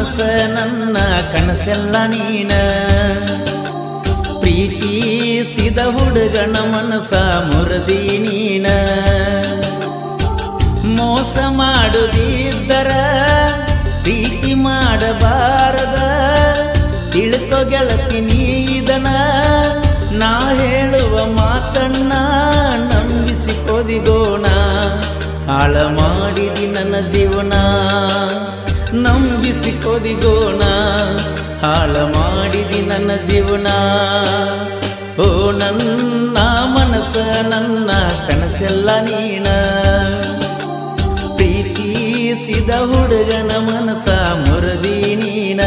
ಮನಸ್ಸ ನನ್ನ ಕನಸೆಲ್ಲ ನೀನ ಪ್ರೀತಿಸಿದ ಹುಡುಗನ ಮನಸ ಮುರದಿ ನೀನ ಮೋಸ ಮಾಡುದಿದ್ದರ ಪ್ರೀತಿ ಮಾಡಬಾರದ ತಿಳ್ಕೊ ಗೆಳತಿ ನೀದನ ನಾ ಹೇಳುವ ಮಾತನ್ನ ನಂಬಿಸಿ ಕೊದಿಗೋಣ ಹಾಳ ಮಾಡಿದಿ ನನ್ನ ಜೀವನ ನಂಬಿಸಿ ಕೊದಿಗೋಣ ಹಾಳ ಮಾಡಿದಿ ನನ್ನ ಜೀವನ ಓ ನನ್ನ ಮನಸ್ಸ ನನ್ನ ಕನಸೆಲ್ಲ ನೀನ ಪ್ರೀತಿಸಿದ ಹುಡುಗನ ಮನಸ ಮುರದಿ ನೀನ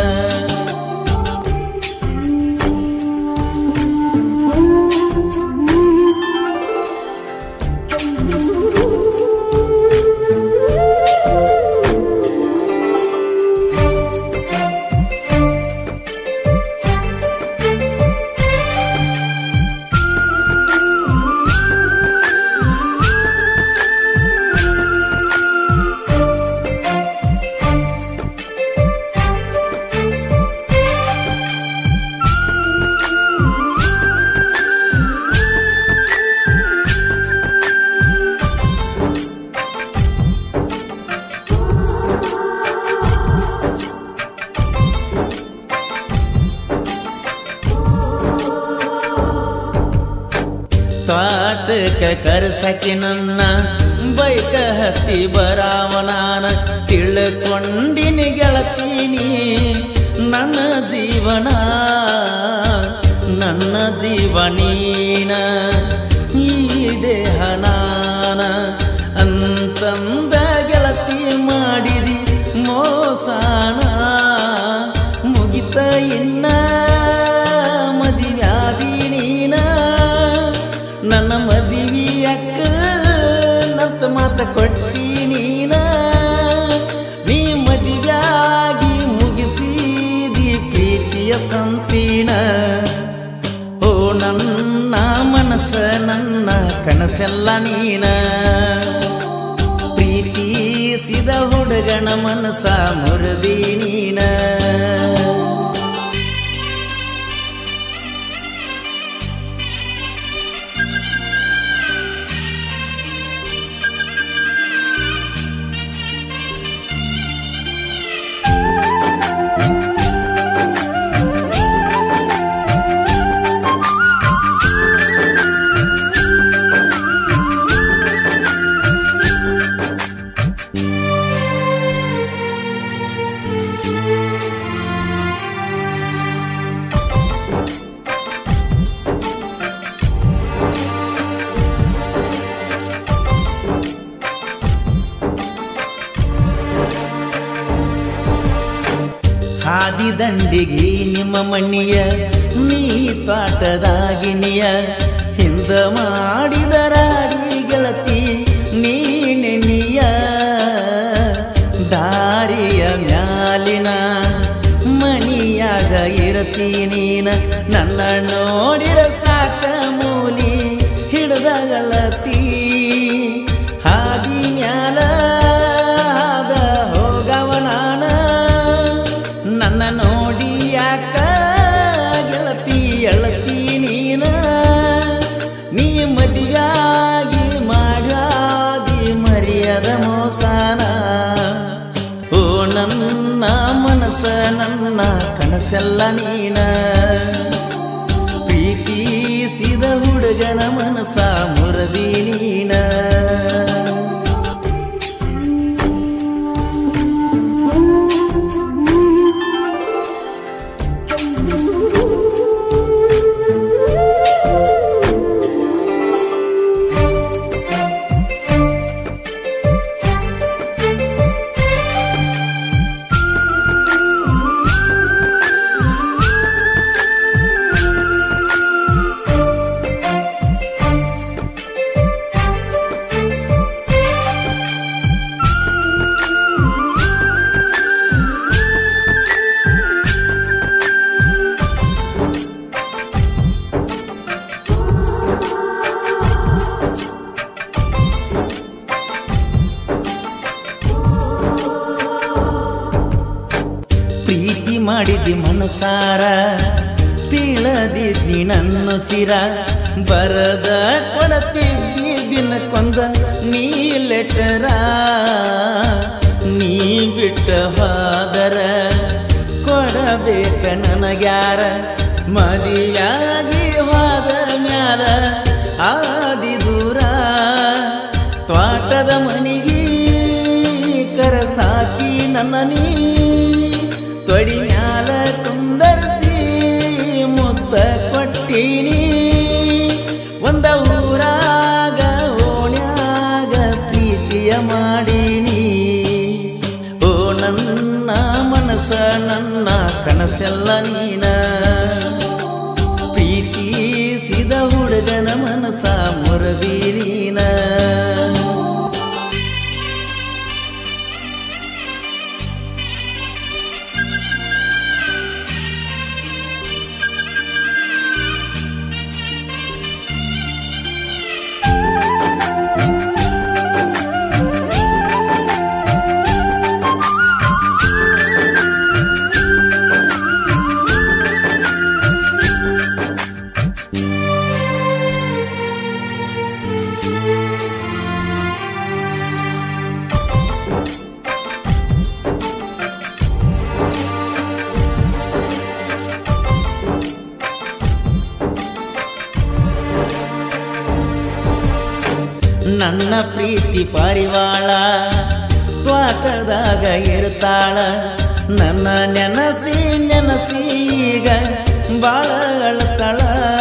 ತಾಟಕ ಕರ್ಸಕಿ ನನ್ನ ಬೈಕ ಹತ್ತಿ ಬರಾವನಾನ ತಿಳ್ಕೊಂಡಿನಿ ಗೆಳತೀನಿ ನನ್ನ ಜೀವನ ನನ್ನ ಜೀವನೀನ ಈ ದೇಹ ನಾನ ಅಂತಂದ ಗೆಳತಿ ಮಾಡಿದಿ ಮೋಸಾನ ಮುಗಿತ ಇನ್ನ ಮದಿವ್ಯಾದಿ ನೀನ ನನ್ನ ಮದಿವಿಯಕ್ಕ ನತ್ತ ಮಾತ ಕೊಟ್ಟಿ ನೀನ ನೀ ಮದಿವ್ಯಾಗಿ ಮುಗಿಸಿದಿ ಪ್ರೀತಿಯ ಸಂಪೀನ ಓ ನನ್ನ ಮನಸ್ಸ ನನ್ನ ಕನಸೆಲ್ಲ ನೀನ ಪ್ರೀತಿಸಿದ ಹುಡುಗನ ಮನಸ ಮುರದಿ ನೀನ ಹಾದಿ ದಂಡಿಗೆ ನಿಮ್ಮ ಮಣ್ಣಿಯ ನೀ ತೋಟದಾಗಿನಿಯ ಹಿಂದ ಮಾಡಿದ ರಾಡಿ ಗೆಳತಿ ನೀ ನೆನಿಯ ದಾರಿಯ ಮ್ಯಾಲಿನ ಮಣಿಯಾಗ ಇರತಿ ನೀನ ನನ್ನ ನೋಡಿರ ಸಾಕ ಮೂಲಿ ಹಿಡ್ದಗಳತಿ ಹಾದಿ ಮ್ಯಾಲ ಹಾದ ಹೋಗವನಾನ ನನ್ನ ನೋಡಿ ಯಾಕ ಗೆಳತಿ ಎಳತಿ ನೀನ ನೀ ಮದುವೆಯಾಗಿ ಮಾಡ್ಯಾದಿ ಮರ್ಯಾದ ಮೋಸನ ಓ ನನ್ನ ಮನಸ್ಸ ನನ್ನ ಕನಸೆಲ್ಲ ನೀನ ಪ್ರೀತಿಸಿದ ಹುಡುಗನ ಮನಸ ಮುರದಿ ನೀನ ಮಾಡಿದಿ ಮನಸಾರ ತಿಳದಿದ್ದಿ ನನ್ನ ಸಿರ ಬರದ ಕೊಡತಿದ್ದಿ ದಿನಕ್ಕೊಂದ ನೀ ಲೆಟರ ನೀ ಬಿಟ್ಟ ಹೋದರ ಕೊಡಬೇಕ ನನಗ್ಯಾರ ಮದಿಯಾಗಿ ಹೋದ ಮ್ಯಾಲ ಆದಿ ದೂರ ತ್ವಾಟದ ಮನಿಗಿ ಕರ ಸಾಕಿ ನನ್ನ ನೀ ತೊಡಿ ಮ್ಯಾಲ ಕುಂದರ್ಸಿ ಮುತ್ತ ಕೊಟ್ಟಿನಿ ಒಂದ ಊರಾಗ ಓಣ್ಯಾಗ ಪ್ರೀತಿಯ ಮಾಡೀನಿ ಓ ನನ್ನ ಮನಸ್ಸ ನನ್ನ ಕನಸೆಲ್ಲ ನೀನ ಪ್ರೀತಿಸಿದ ಹುಡುಗನ ಮನಸ ಮುರದಿ ನೀನ ನನ್ನ ಪ್ರೀತಿ ಪರಿವಾಳ ತ್ವಾಟದಾಗ ಇರ್ತಾಳ ನನ್ನ ನೆನಸಿ ನೆನಸಿ ಈಗ ಬಾಳ ಅಳ್ತಾಳ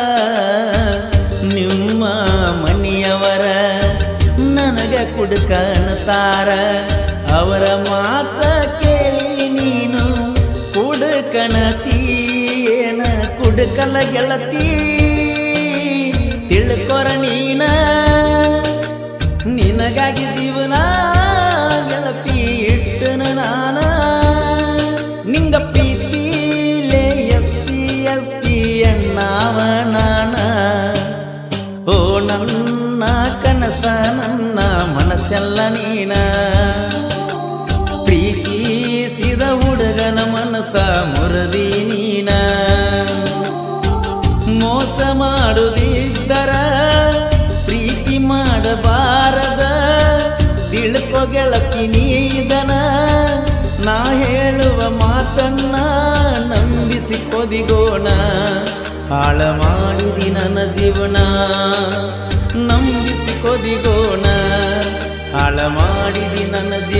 ನಿಮ್ಮ ಮನೆಯವರ ನನಗ ಕುಡ್ಕಣತಾರ ಅವರ ಮಾತ ಕೇಳಿ ನೀನು ಕುಡ್ಕಣತಿ ಏನ ಕುಡ್ಕಲ ಗೆಳತಿ ತಿಳ್ಕೊರ ನೀನ ನಿನಗಾಗಿ ಜೀವನ ಗೆಳತಿ ಇಟ್ಟನ ನಾನ ನಿಂಗ ಪ್ರೀತಿಲೇ ಎಸ್ ಪಿ ಎಸ್ ಪಿ ಎನ್ನಾವ ನಾನ ಓ ನನ್ನ ಕನಸ ನನ್ನ ಮನಸ್ಸೆಲ್ಲ ನೀನ ಪ್ರೀತಿಸಿದ ಹುಡುಗನ ಮನಸ ಮುರದಿ ನೀನ ಮೋಸ ಮಾಡುದಿದ್ದರ ಪ್ರೀತಿ ಮಾಡಬಾರದ ತಿಳ್ಕೊ ಗೆಳತಿ ನೀದನ ನಾ ಹೇಳುವ ಮಾತನ್ನ ನಂಬಿಸಿ ಕೊದಿಗೋಣ ಹಾಳ ಮಾಡಿದಿ ನನ್ನ ಜೀವನ ನಂಬಿಸಿ ಕೊದಿಗೋಣ ಹಾಳ ಮಾಡಿದಿ ನನ್ನ ಜೀವನ